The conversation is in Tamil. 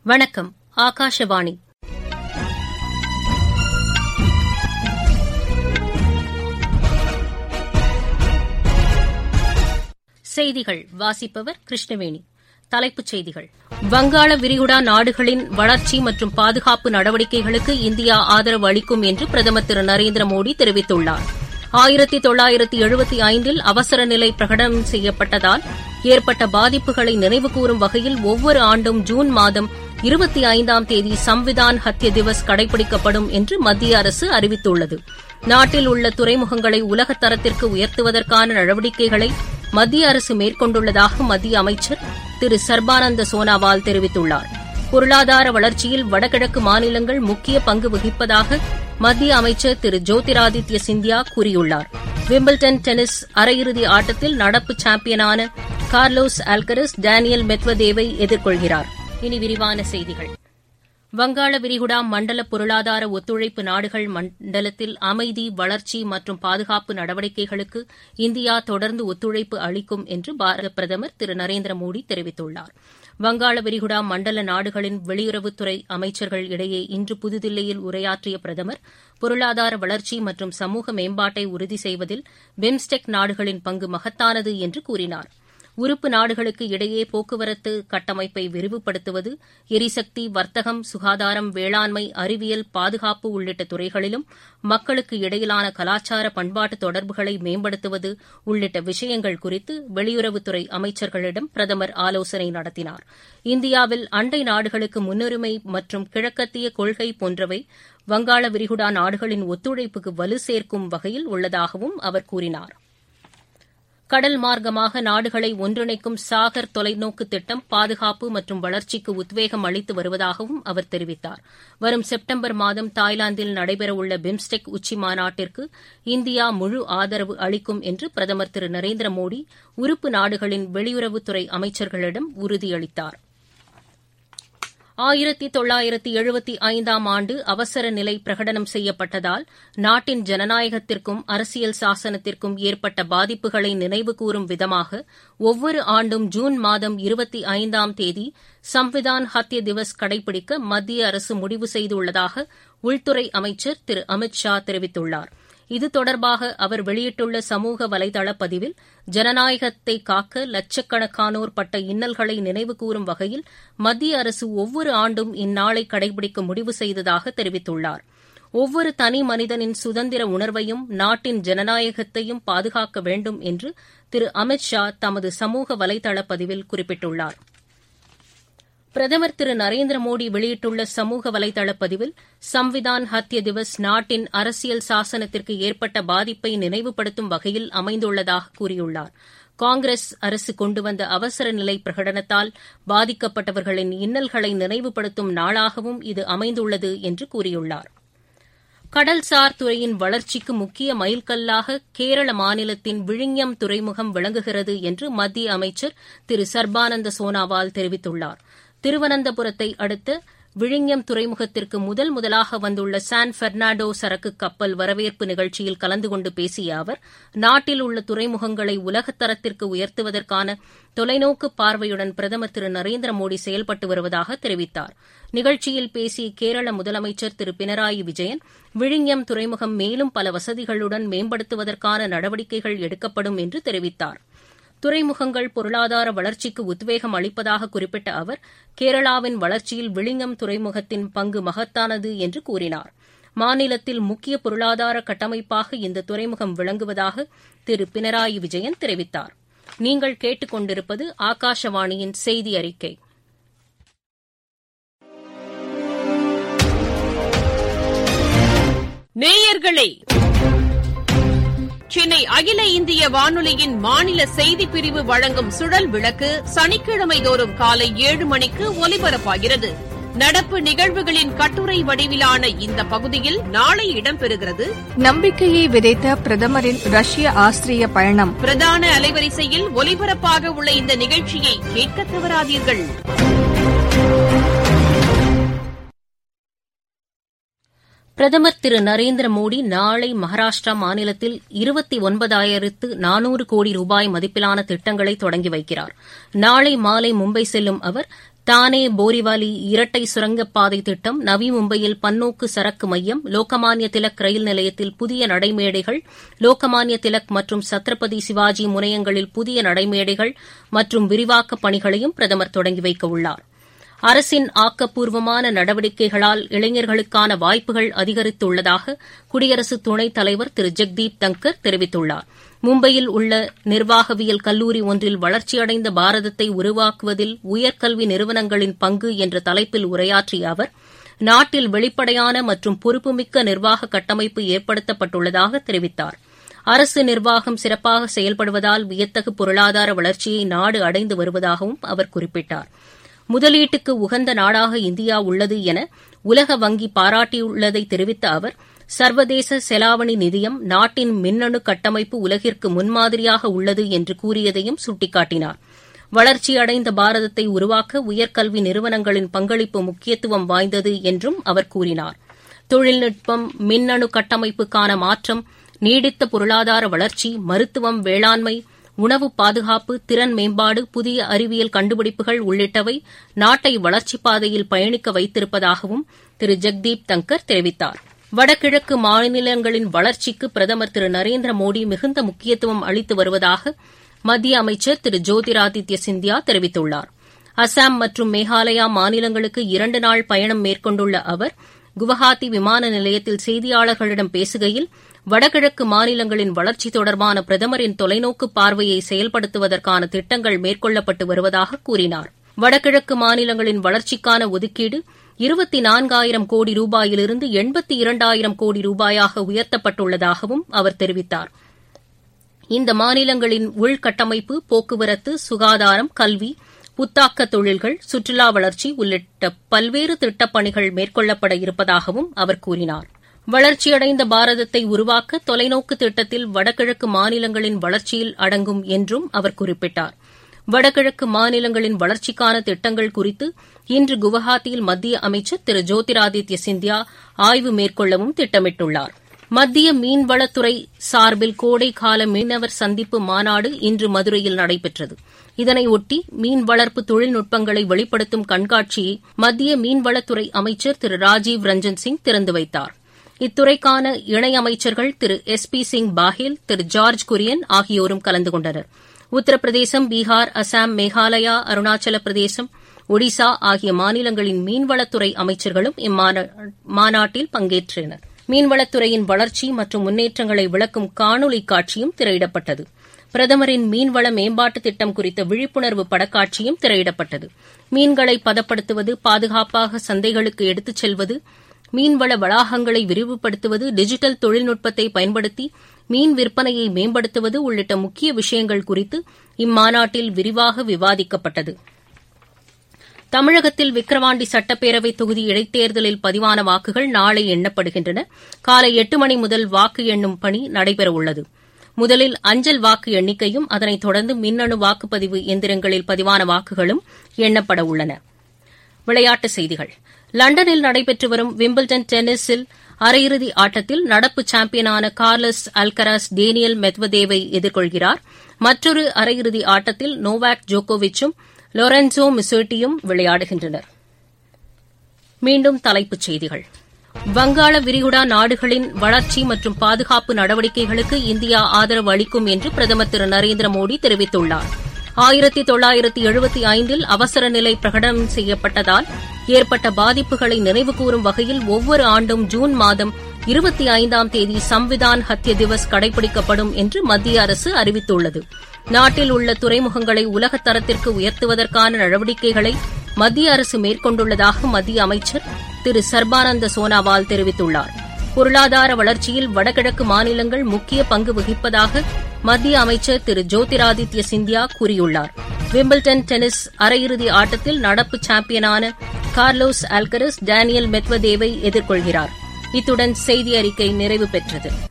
வணக்கம் ஆகாஷவாணி செய்திகள் வாசிப்பவர் கிருஷ்ணவேணி தலைப்புச் செய்திகள் வங்காள விரிகுடா நாடுகளின் வளர்ச்சி மற்றும் பாதுகாப்பு நடவடிக்கைகளுக்கு இந்தியா ஆதரவு அளிக்கும் என்று பிரதமர் திரு நரேந்திர மோடி தெரிவித்துள்ளார் ஆயிரத்தி தொள்ளாயிரத்தி எழுபத்தி ஐந்தில் அவசர நிலை பிரகடனம் செய்யப்பட்டதால் ஏற்பட்ட பாதிப்புகளை நினைவுகூரும் வகையில் ஒவ்வொரு ஆண்டும் ஜூன் மாதம் இருபத்தி ஐந்தாம் தேதி சம்விதான் ஹத்ய திவஸ் கடைபிடிக்கப்படும் என்று மத்திய அரசு அறிவித்துள்ளது நாட்டில் உள்ள துறைமுகங்களை உலகத் தரத்திற்கு உயர்த்துவதற்கான நடவடிக்கைகளை மத்திய அரசு மேற்கொண்டுள்ளதாக மத்திய அமைச்சர் திரு சர்பானந்த சோனாவால் தெரிவித்துள்ளார் பொருளாதார வளர்ச்சியில் வடகிழக்கு மாநிலங்கள் முக்கிய பங்கு வகிப்பதாக மத்திய அமைச்சர் திரு ஜோதிராதித்ய சிந்தியா கூறியுள்ளார் விம்பிள்டன் டென்னிஸ் அரையிறுதி ஆட்டத்தில் நடப்பு சாம்பியனான கார்லோஸ் அல்கரஸ் டேனியல் மெத்வதேவை எதிர்கொள்கிறார் இனி விரிவான செய்திகள் வங்காள விரிகுடா மண்டல பொருளாதார ஒத்துழைப்பு நாடுகள் மண்டலத்தில் அமைதி வளர்ச்சி மற்றும் பாதுகாப்பு நடவடிக்கைகளுக்கு இந்தியா தொடர்ந்து ஒத்துழைப்பு அளிக்கும் என்று பாரத பிரதமர் திரு நரேந்திர மோடி தெரிவித்துள்ளார் வங்காள விரிகுடா மண்டல நாடுகளின் வெளியுறவுத்துறை அமைச்சர்கள் இடையே இன்று புதுதில்லியில் உரையாற்றிய பிரதமர் பொருளாதார வளர்ச்சி மற்றும் சமூக மேம்பாட்டை உறுதி செய்வதில் பிம்ஸ்டெக் நாடுகளின் பங்கு மகத்தானது என்று கூறினார் உறுப்பு நாடுகளுக்கு இடையே போக்குவரத்து கட்டமைப்பை விரிவுபடுத்துவது எரிசக்தி வர்த்தகம் சுகாதாரம் வேளாண்மை அறிவியல் பாதுகாப்பு உள்ளிட்ட துறைகளிலும் மக்களுக்கு இடையிலான கலாச்சார பண்பாட்டு தொடர்புகளை மேம்படுத்துவது உள்ளிட்ட விஷயங்கள் குறித்து வெளியுறவுத்துறை அமைச்சர்களிடம் பிரதமர் ஆலோசனை நடத்தினார் இந்தியாவில் அண்டை நாடுகளுக்கு முன்னுரிமை மற்றும் கிழக்கத்திய கொள்கை போன்றவை வங்காள விரிகுடா நாடுகளின் ஒத்துழைப்புக்கு வலு சேர்க்கும் வகையில் உள்ளதாகவும் அவர் கூறினார் கடல் மார்க்கமாக நாடுகளை ஒன்றிணைக்கும் சாகர் தொலைநோக்கு திட்டம் பாதுகாப்பு மற்றும் வளர்ச்சிக்கு உத்வேகம் அளித்து வருவதாகவும் அவர் தெரிவித்தார் வரும் செப்டம்பர் மாதம் தாய்லாந்தில் நடைபெறவுள்ள பிம்ஸ்டெக் உச்சி மாநாட்டிற்கு இந்தியா முழு ஆதரவு அளிக்கும் என்று பிரதமர் திரு நரேந்திர மோடி உறுப்பு நாடுகளின் வெளியுறவுத்துறை அமைச்சர்களிடம் உறுதியளித்தாா் ஆயிரத்தி தொள்ளாயிரத்தி எழுபத்தி ஐந்தாம் ஆண்டு அவசர நிலை பிரகடனம் செய்யப்பட்டதால் நாட்டின் ஜனநாயகத்திற்கும் அரசியல் சாசனத்திற்கும் ஏற்பட்ட பாதிப்புகளை நினைவுகூரும் விதமாக ஒவ்வொரு ஆண்டும் ஜூன் மாதம் இருபத்தி ஐந்தாம் தேதி சம்விதான் ஹத்ய திவஸ் கடைபிடிக்க மத்திய அரசு முடிவு செய்துள்ளதாக உள்துறை அமைச்சர் திரு அமித் ஷா தெரிவித்துள்ளார் இது தொடர்பாக அவர் வெளியிட்டுள்ள சமூக வலைதள பதிவில் ஜனநாயகத்தை காக்க லட்சக்கணக்கானோர் பட்ட இன்னல்களை நினைவுகூரும் வகையில் மத்திய அரசு ஒவ்வொரு ஆண்டும் இந்நாளை கடைபிடிக்க முடிவு செய்ததாக தெரிவித்துள்ளார் ஒவ்வொரு தனி மனிதனின் சுதந்திர உணர்வையும் நாட்டின் ஜனநாயகத்தையும் பாதுகாக்க வேண்டும் என்று திரு அமித் ஷா தமது சமூக வலைதள பதிவில் குறிப்பிட்டுள்ளாா் பிரதமர் திரு நரேந்திர மோடி வெளியிட்டுள்ள சமூக வலைதள பதிவில் சம்விதான் ஹத்ய திவஸ் நாட்டின் அரசியல் சாசனத்திற்கு ஏற்பட்ட பாதிப்பை நினைவுபடுத்தும் வகையில் அமைந்துள்ளதாக கூறியுள்ளார் காங்கிரஸ் அரசு கொண்டு வந்த அவசர நிலை பிரகடனத்தால் பாதிக்கப்பட்டவர்களின் இன்னல்களை நினைவுபடுத்தும் நாளாகவும் இது அமைந்துள்ளது என்று கூறியுள்ளார் கடல்சார் துறையின் வளர்ச்சிக்கு முக்கிய மைல்கல்லாக கேரள மாநிலத்தின் விழிஞம் துறைமுகம் விளங்குகிறது என்று மத்திய அமைச்சர் திரு சர்பானந்த சோனாவால் தெரிவித்துள்ளார் திருவனந்தபுரத்தை அடுத்த விழிஞம் துறைமுகத்திற்கு முதல் முதலாக வந்துள்ள சான் பெர்னாண்டோ சரக்கு கப்பல் வரவேற்பு நிகழ்ச்சியில் கலந்து கொண்டு பேசிய அவர் நாட்டில் உள்ள துறைமுகங்களை உலகத்தரத்திற்கு உயர்த்துவதற்கான தொலைநோக்கு பார்வையுடன் பிரதமர் திரு நரேந்திர மோடி செயல்பட்டு வருவதாக தெரிவித்தார் நிகழ்ச்சியில் பேசிய கேரள முதலமைச்சர் திரு பினராயி விஜயன் விழிஞம் துறைமுகம் மேலும் பல வசதிகளுடன் மேம்படுத்துவதற்கான நடவடிக்கைகள் எடுக்கப்படும் என்று தெரிவித்தாா் துறைமுகங்கள் பொருளாதார வளர்ச்சிக்கு உத்வேகம் அளிப்பதாக குறிப்பிட்ட அவர் கேரளாவின் வளர்ச்சியில் விழிங்கம் துறைமுகத்தின் பங்கு மகத்தானது என்று கூறினார் மாநிலத்தில் முக்கிய பொருளாதார கட்டமைப்பாக இந்த துறைமுகம் விளங்குவதாக திரு பினராயி விஜயன் தெரிவித்தார் நீங்கள் கேட்டுக்கொண்டிருப்பது ஆகாஷவாணியின் செய்தி அறிக்கை நேயர்களே சென்னை அகில இந்திய வானொலியின் மாநில செய்திப் பிரிவு வழங்கும் சுழல் விளக்கு சனிக்கிழமை தோறும் காலை ஏழு மணிக்கு ஒலிபரப்பாகிறது நடப்பு நிகழ்வுகளின் கட்டுரை வடிவிலான இந்த பகுதியில் நாளை இடம்பெறுகிறது நம்பிக்கையை விதைத்த பிரதமரின் ரஷ்ய ஆஸ்திரிய பயணம் பிரதான அலைவரிசையில் ஒலிபரப்பாக உள்ள இந்த நிகழ்ச்சியை கேட்க தவறாதீர்கள் பிரதமர் திரு நரேந்திர மோடி நாளை மகாராஷ்டிரா மாநிலத்தில் இருபத்தி ஒன்பதாயிரத்து நானூறு கோடி ரூபாய் மதிப்பிலான திட்டங்களை தொடங்கி வைக்கிறார் நாளை மாலை மும்பை செல்லும் அவர் தானே போரிவாலி இரட்டை சுரங்கப்பாதை திட்டம் நவி மும்பையில் பன்னோக்கு சரக்கு மையம் லோகமானிய திலக் ரயில் நிலையத்தில் புதிய நடைமேடைகள் லோகமானிய திலக் மற்றும் சத்ரபதி சிவாஜி முனையங்களில் புதிய நடைமேடைகள் மற்றும் விரிவாக்கப் பணிகளையும் பிரதமர் தொடங்கி வைக்க உள்ளார் அரசின் ஆக்கப்பூர்வமான நடவடிக்கைகளால் இளைஞர்களுக்கான வாய்ப்புகள் அதிகரித்துள்ளதாக குடியரசு துணைத் தலைவர் திரு ஜெக்தீப் தங்கர் தெரிவித்துள்ளார் மும்பையில் உள்ள நிர்வாகவியல் கல்லூரி ஒன்றில் வளர்ச்சியடைந்த பாரதத்தை உருவாக்குவதில் உயர்கல்வி நிறுவனங்களின் பங்கு என்ற தலைப்பில் உரையாற்றிய அவர் நாட்டில் வெளிப்படையான மற்றும் பொறுப்புமிக்க நிர்வாக கட்டமைப்பு ஏற்படுத்தப்பட்டுள்ளதாக தெரிவித்தார் அரசு நிர்வாகம் சிறப்பாக செயல்படுவதால் வியத்தகு பொருளாதார வளர்ச்சியை நாடு அடைந்து வருவதாகவும் அவர் குறிப்பிட்டார் முதலீட்டுக்கு உகந்த நாடாக இந்தியா உள்ளது என உலக வங்கி பாராட்டியுள்ளதை தெரிவித்த அவர் சர்வதேச செலாவணி நிதியம் நாட்டின் மின்னணு கட்டமைப்பு உலகிற்கு முன்மாதிரியாக உள்ளது என்று கூறியதையும் சுட்டிக்காட்டினார் வளர்ச்சியடைந்த பாரதத்தை உருவாக்க உயர்கல்வி நிறுவனங்களின் பங்களிப்பு முக்கியத்துவம் வாய்ந்தது என்றும் அவர் கூறினார் தொழில்நுட்பம் மின்னணு கட்டமைப்புக்கான மாற்றம் நீடித்த பொருளாதார வளர்ச்சி மருத்துவம் வேளாண்மை உணவு பாதுகாப்பு திறன் மேம்பாடு புதிய அறிவியல் கண்டுபிடிப்புகள் உள்ளிட்டவை நாட்டை வளர்ச்சிப் பாதையில் பயணிக்க வைத்திருப்பதாகவும் திரு ஜெக்தீப் தங்கர் தெரிவித்தார் வடகிழக்கு மாநிலங்களின் வளர்ச்சிக்கு பிரதமர் திரு நரேந்திர மோடி மிகுந்த முக்கியத்துவம் அளித்து வருவதாக மத்திய அமைச்சர் திரு ஜோதிராதித்ய சிந்தியா தெரிவித்துள்ளார் அசாம் மற்றும் மேகாலயா மாநிலங்களுக்கு இரண்டு நாள் பயணம் மேற்கொண்டுள்ள அவர் குவஹாத்தி விமான நிலையத்தில் செய்தியாளர்களிடம் பேசுகையில் வடகிழக்கு மாநிலங்களின் வளர்ச்சி தொடர்பான பிரதமரின் தொலைநோக்கு பார்வையை செயல்படுத்துவதற்கான திட்டங்கள் மேற்கொள்ளப்பட்டு வருவதாக கூறினார் வடகிழக்கு மாநிலங்களின் வளர்ச்சிக்கான ஒதுக்கீடு இருபத்தி நான்காயிரம் கோடி ரூபாயிலிருந்து எண்பத்தி இரண்டாயிரம் கோடி ரூபாயாக உயர்த்தப்பட்டுள்ளதாகவும் அவர் தெரிவித்தார் இந்த மாநிலங்களின் உள்கட்டமைப்பு போக்குவரத்து சுகாதாரம் கல்வி புத்தாக்க தொழில்கள் சுற்றுலா வளர்ச்சி உள்ளிட்ட பல்வேறு திட்டப்பணிகள் மேற்கொள்ளப்பட இருப்பதாகவும் அவர் கூறினார் வளர்ச்சியடைந்த பாரதத்தை உருவாக்க தொலைநோக்கு திட்டத்தில் வடகிழக்கு மாநிலங்களின் வளர்ச்சியில் அடங்கும் என்றும் அவர் குறிப்பிட்டார் வடகிழக்கு மாநிலங்களின் வளர்ச்சிக்கான திட்டங்கள் குறித்து இன்று குவஹாத்தியில் மத்திய அமைச்சர் திரு ஜோதிராதித்ய சிந்தியா ஆய்வு மேற்கொள்ளவும் திட்டமிட்டுள்ளார் மத்திய மீன்வளத்துறை சார்பில் கோடைக்கால மீனவர் சந்திப்பு மாநாடு இன்று மதுரையில் நடைபெற்றது இதனையொட்டி மீன் வளர்ப்பு தொழில்நுட்பங்களை வெளிப்படுத்தும் கண்காட்சியை மத்திய மீன்வளத்துறை அமைச்சர் திரு ராஜீவ் ரஞ்சன் சிங் திறந்து வைத்தார் இத்துறைக்கான இணையமைச்சர்கள் Thiru S P Singh Baghel Thiru George Kurian ஆகியோரும் கலந்து கொண்டனர் உத்தரப்பிரதேசம் பீகார் அசாம் மேகாலயா அருணாச்சல பிரதேசம் ஒடிசா ஆகிய மாநிலங்களின் மீன்வளத்துறை அமைச்சர்களும் இம்மாநாட்டில் பங்கேற்றனர் மீன்வளத்துறையின் வளர்ச்சி மற்றும் முன்னேற்றங்களை விளக்கும் காணொலி காட்சியும் திரையிடப்பட்டது பிரதமரின் மீன்வள மேம்பாட்டு திட்டம் குறித்த விழிப்புணர்வு படக்காட்சியும் திரையிடப்பட்டது மீன்களை பதப்படுத்துவது பாதுகாப்பாக சந்தைகளுக்கு எடுத்துச் செல்வது மீன்வள வளாகங்களை விரிவுபடுத்துவது டிஜிட்டல் தொழில்நுட்பத்தை பயன்படுத்தி மீன் விற்பனையை மேம்படுத்துவது உள்ளிட்ட முக்கிய விஷயங்கள் குறித்து இம்மாநாட்டில் விரிவாக விவாதிக்கப்பட்டது தமிழகத்தில் விக்கிரவாண்டி சட்டப்பேரவை தொகுதி இடைத்தேர்தலில் பதிவான வாக்குகள் நாளை எண்ணப்படுகின்றன காலை எட்டு மணி முதல் வாக்கு எண்ணும் பணி நடைபெறவுள்ளது முதலில் அஞ்சல் வாக்கு எண்ணிக்கையும் அதனைத் தொடர்ந்து மின்னணு வாக்குப்பதிவு எந்திரங்களில் பதிவான வாக்குகளும் எண்ணப்பட உள்ளன விளையாட்டுச் செய்திகள் லண்டனில் நடைபெற்று வரும் விம்பிள்டன் டென்னிஸில் அரையிறுதி ஆட்டத்தில் நடப்பு சாம்பியனான கார்லஸ் அல்கராஸ் டேனியல் மெத்வதேவை எதிர்கொள்கிறார் மற்றொரு அரையிறுதி ஆட்டத்தில் நோவாக் ஜோகோவிச்சும் லொரென்சோ மிசோட்டியும் விளையாடுகின்றனர் மீண்டும் தலைப்புச் செய்திகள் வங்காள விரிகுடா நாடுகளின் வளர்ச்சி மற்றும் பாதுகாப்பு நடவடிக்கைகளுக்கு இந்தியா ஆதரவு அளிக்கும் என்று பிரதமர் திரு நரேந்திர மோடி தெரிவித்துள்ளார் ஆயிரத்தி தொள்ளாயிரத்தி எழுபத்தி ஐந்தில் அவசர நிலை பிரகடனம் செய்யப்பட்டதால் ஏற்பட்ட பாதிப்புகளை நினைவுகூரும் வகையில் ஒவ்வொரு ஆண்டும் ஜூன் மாதம் இருபத்தி ஐந்தாம் தேதி சம்விதான் ஹத்ய திவஸ் கடைபிடிக்கப்படும் என்று மத்திய அரசு அறிவித்துள்ளது நாட்டில் உள்ள துறைமுகங்களை உலகத் தரத்திற்கு உயர்த்துவதற்கான நடவடிக்கைகளை மத்திய அரசு மேற்கொண்டுள்ளதாக மத்திய அமைச்சர் திரு சர்பானந்த சோனாவால் தெரிவித்துள்ளார் பொருளாதார வளர்ச்சியில் வடகிழக்கு மாநிலங்கள் முக்கிய பங்கு வகிப்பதாக மத்திய அமைச்சர் திரு ஜோதிராதித்ய சிந்தியா கூறியுள்ளார் விம்பிள்டன் டென்னிஸ் அரையிறுதி ஆட்டத்தில் நடப்பு சாம்பியனான கார்லோஸ் ஆல்கரஸ் டேனியல் மெத்வதேவை எதிர்கொள்கிறார் இத்துடன் செய்தி அறிக்கை நிறைவு பெற்றது